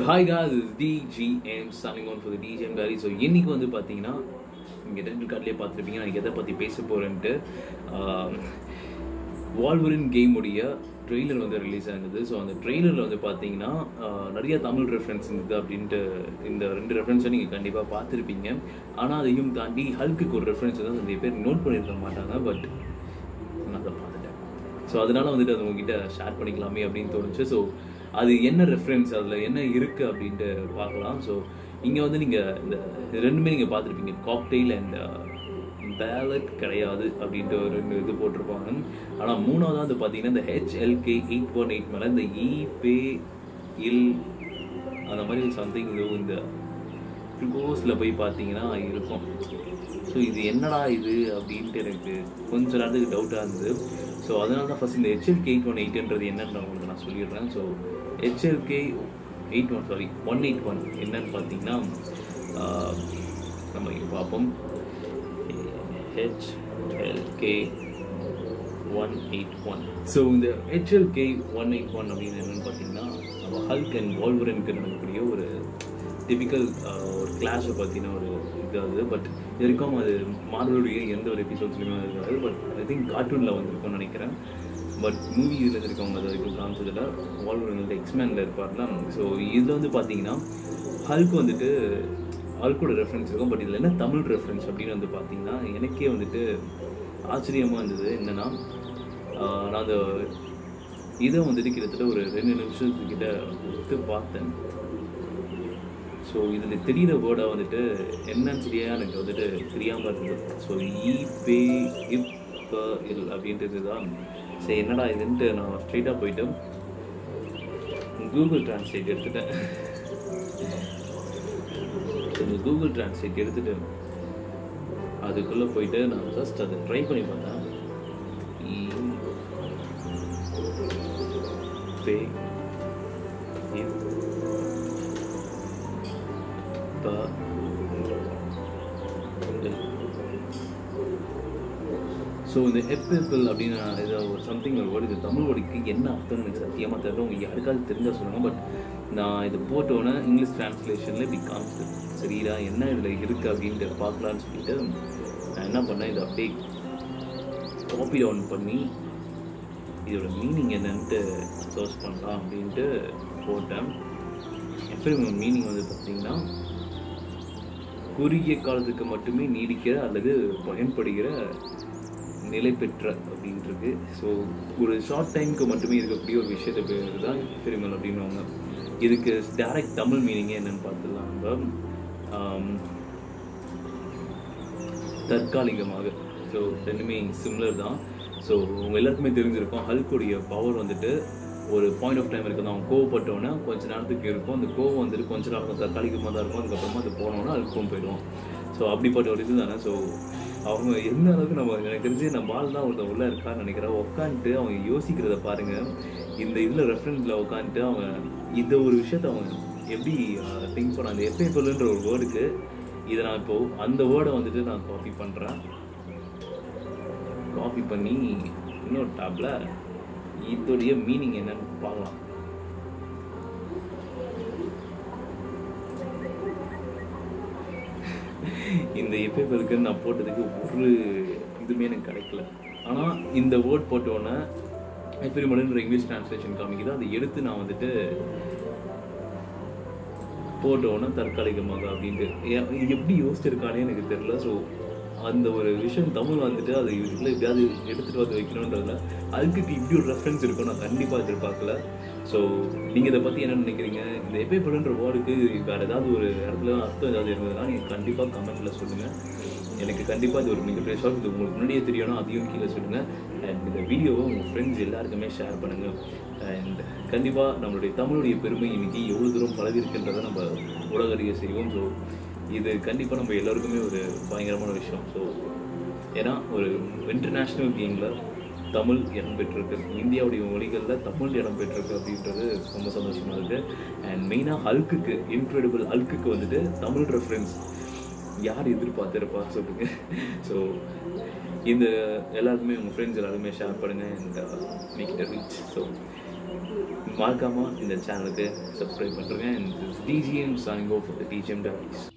hi guys this is DGM signing on for the DGM Diary so இன்னைக்கு வந்து பார்த்தீங்கன்னா நீங்கள் டைட்டில் கார்ட்லேயே பார்த்துருப்பீங்க நான் எதை பற்றி பேச போகிறேன்ட்டு வால்வரின் கேமுடைய ட்ரெய்லர் வந்து ரிலீஸ் ஆனது ஸோ அந்த ட்ரெய்லரில் வந்து பார்த்தீங்கன்னா ஆஹ், நிறைய தமிழ் ரெஃபரன்ஸ் இருந்தது அப்படின்ட்டு இந்த ரெண்டு ரெஃபரன்ஸை நீங்கள் கண்டிப்பாக பார்த்துருப்பீங்க ஆனால் அதையும் தாண்டி ஹல்க்குக்கு ஒரு ரெஃபரன்ஸ் வந்து நிறைய பேர் நோட் பண்ணியிருக்க மாட்டாங்க பட் நான் அதை பார்த்துட்டேன் ஸோ அதனால வந்துட்டு அது உங்ககிட்ட ஷேர் பண்ணிக்கலாமே அப்படின்னு தோணுச்சு ஸோ அது என்ன ரெஃபரன்ஸ் அதில் என்ன இருக்குது அப்படின்ட்டு பார்க்கலாம் ஸோ இங்கே வந்து நீங்கள் இந்த இது ரெண்டுமே நீங்கள் பார்த்துருப்பீங்க காக்டெயில் அண்ட் பேலட் கிடையாது அப்படின்ட்டு ஒரு ரெண்டு இது போட்டிருப்பாங்க ஆனால் மூணாவது வந்து பார்த்தீங்கன்னா இந்த ஹெச்எல்கே எயிட் ஒன் எயிட் மேலே இந்த இ பே இல் அந்த மாதிரி சம்திங் இது இந்த க்ளோஸில் போய் பார்த்தீங்கன்னா இருக்கும் ஸோ இது என்னடா இது அப்படின்ட்டு எனக்கு கொஞ்ச நேரத்துக்கு டவுட்டாக இருந்தது ஸோ அதனால தான் ஃபஸ்ட் இந்த ஹெச்எல்கே எயிட் ஒன் எயிட்ன்றது என்னன்னு நான் உங்களுக்கு நான் சொல்லிடுறேன் so HLK eight one sorry one eight one என்னன்னு பார்த்தீங்கன்னா ஆஹ், நம்ம இங்கே பார்ப்போம் HLK one eight one so இந்த ஹெச்எல்கே ஒன் எயிட் ஒன் அப்படின்னு என்னன்னு பார்த்தீங்கன்னா நம்ம ஹல்க் அண்ட் வால்வரனுக்கு நடக்கக்கூடிய ஒரு டிபிக்கல் ஒரு கிளாஷை பற்றின ஒரு இது அது பட் இது வரைக்கும் அது மார்வலுடைய எந்த ஒரு எபிசோட்ஸ்லையுமே இருக்காது பட் ஐ திங்க் கார்ட்டூனில் வந்திருக்கும்னு நினைக்கிறேன் பட் மூவி இதில் இருக்கவங்க அது வரைக்கும் காமிச்சதில் வால்வரன் வந்து எக்ஸ்மேனில் இருப்பார்ல ஸோ இதில் வந்து பார்த்தீங்கன்னா ஹல்க் வந்துட்டு ஹல்கோட ரெஃபரன்ஸ் இருக்கும் பட் இதில் என்ன தமிழ் ரெஃபரன்ஸ் அப்படின்னு வந்து பார்த்தீங்கன்னா எனக்கே வந்துட்டு ஆச்சரியமாக இருந்தது என்னென்னா நான் அந்த இதை வந்துட்டு கிட்டத்தட்ட ஒரு ரெண்டு நிமிஷத்துக்கிட்ட விட்டு பார்த்தேன் ஸோ இதில் தெரியிற வேர்டாக வந்துட்டு என்னன்னு சரியா எனக்கு வந்துட்டு தெரியாமல் இருந்தது ஸோ இ பே இப்ப இல் அப்படின்றது தான் சரி என்னடா இதுன்ட்டு நான் ஸ்ட்ரெயிட்டாக போயிட்டு கூகுள் டிரான்ஸ்லேட் எடுத்துட்டேன் இந்த கூகுள் டிரான்ஸ்லேட் எடுத்துட்டு அதுக்குள்ளே போயிட்டு நான் ஜஸ்ட் அதை ட்ரை பண்ணி பார்த்தேன் இ பே இப் ப இல் ஸோ இந்த எப்பிள் அப்படின்னு நான் இதை ஒரு சம்திங் ஒரு வேர்டு இது தமிழ் வேர்டுக்கு என்ன அர்த்தம் எனக்கு சத்தியமாக தெரியல உங்களுக்கு யாருக்காவது தெரிஞ்சால் சொல்லுங்கள் பட் நான் இது போட்டோன்னே இங்கிலீஷ் ட்ரான்ஸ்லேஷனில் இப்படி காமிச்சு சரிடா என்ன இதில் இருக்குது அப்படின்ட்டு பார்க்கலான்னு சொல்லிட்டு நான் என்ன பண்ணேன் இதை அப்படியே காப்பி டவுன் பண்ணி இதோட மீனிங் என்னன்ட்டு சர்ச் பண்ணலாம் அப்படின்ட்டு போட்டேன் எப்பயும் மீனிங் வந்து பார்த்தீங்கன்னா குறுகிய காலத்துக்கு மட்டுமே நீடிக்கிற அல்லது பயன்படுகிற நிலை பெற்ற அப்படின்றது ஸோ ஒரு ஷார்ட் டைமுக்கு மட்டுமே இருக்கக்கூடிய ஒரு விஷயத்தை பேர் தான் பெருமல் அப்படின்வாங்க இதுக்கு டைரக்ட் தமிழ் மீனிங்கே என்னன்னு பார்த்துலாம் நம்ம ஆம், தற்காலிகமாக ஸோ ரெண்டுமே சிம்லர் தான் ஸோ உங்க எல்லாருக்குமே தெரிஞ்சிருக்கும் ஹல்குடைய பவர் வந்துட்டு ஒரு பாயிண்ட் ஆஃப் டைம் இருக்குது அவன் கோவப்பட்டோன்னே கொஞ்ச நேரத்துக்கு இருக்கும் அந்த கோவம் வந்துட்டு கொஞ்ச நேரம் தற்காலிகமாக தான் இருக்கும் அதுக்கப்புறமா அது போனோன்னா அழுக்கும் போயிடும் ஸோ அப்படிப்பட்ட ஒரு இது தானே ஸோ அவங்க எந்த அளவுக்கு நம்ம எனக்கு தெரிஞ்சு நம்ம ஆள் தான் ஒருத்தன் உள்ள இருக்கான்னு நினைக்கிறேன் உட்காந்துட்டு அவங்க யோசிக்கிறத பாருங்க இந்த இதில் ரெஃபரன்ஸில் உட்காந்துட்டு அவன் இந்த ஒரு விஷயத்த அவன் எப்படி திங்க் பண்ண அந்த எப்பேப்பல்ன்ற ஒரு வேர்டுக்கு இதை நான் இப்போ அந்த வேர்டை வந்துட்டு நான் காப்பி பண்ணுறேன் காப்பி பண்ணி இன்னொரு டேப்ல இதோடைய மீனிங் என்னன்னு பார்க்கலாம் இந்த எஃபெக்ட் நான் போட்டதுக்கு ஒரு இதுவுமே எனக்கு கிடைக்கல ஆனால் இந்த வேர்ட் போட்டோன்னே எஃபெரிமலன்ற இங்கிலீஷ் டிரான்ஸ்லேஷன் காமிக்குது அதை எடுத்து நான் வந்துட்டு போட்டோன்னே தற்காலிகமாக அப்படின்ட்டு ஏ- இது எப்படி யோசிச்சிருக்கானே எனக்கு தெரியல ஸோ அந்த ஒரு விஷயம் தமிழ் வந்துட்டு அது இதுக்குள்ள எப்படியாவது எடுத்துட்டு வந்து வைக்கணுன்றதுல அதுக்கு இப்படி ஒரு ரெஃபரன்ஸ் இருக்கும் நான் கண்டிப்பாக எதிர்பார்க்கல ஸோ நீங்கள் இதை பற்றி என்ன நினைக்கிறீங்க இந்த எப்பேப்படுன்ற வேர்டுக்கு வேறு ஏதாவது ஒரு இடத்துல அர்த்தம் ஏதாவது இருந்ததுன்னா நீங்கள் கண்டிப்பாக கமெண்ட்டில் சொல்லுங்கள் எனக்கு கண்டிப்பாக இது ஒரு மிகப்பெரிய ஷாக் இது உங்களுக்கு முன்னாடியே தெரியணும் அதையும் கீழே சொல்லுங்கள் அண்ட் இந்த வீடியோவை உங்கள் ஃப்ரெண்ட்ஸ் எல்லாருக்குமே ஷேர் பண்ணுங்கள் அண்ட் கண்டிப்பாக நம்மளுடைய தமிழுடைய பெருமை இன்னைக்கு எவ்வளோ தூரம் பரவிருக்குன்றதை நம்ம உலகறிய செய்வோம் ஸோ இது கண்டிப்பாக நம்ம எல்லாருக்குமே ஒரு பயங்கரமான விஷயம் ஸோ ஏன்னா ஒரு இன்டர்நேஷ்னல் கேமில் தமிழ் இடம் பெற்றிருக்கு இந்தியாவுடைய மொழிகளில் தமிழ் இடம் பெற்றிருக்கு அப்படின்றது ரொம்ப சந்தோஷமாக இருக்குது அண்ட் மெயினாக ஹல்க்குக்கு இன்க்ரெடிபிள் ஹல்க்குக்கு வந்துட்டு தமிழ் ரெஃபரன்ஸ் யார் எதிர்பார்த்திருப்பா சொல்லுங்க ஸோ இந்த எல்லாருக்குமே உங்கள் ஃப்ரெண்ட்ஸ் எல்லாருமே ஷேர் பண்ணுங்கள் and make it reach so மறக்காமல் இந்த சேனலுக்கு சப்ஸ்கிரைப் பண்ணுறேங்க DGM song oh for the DGM Dolly's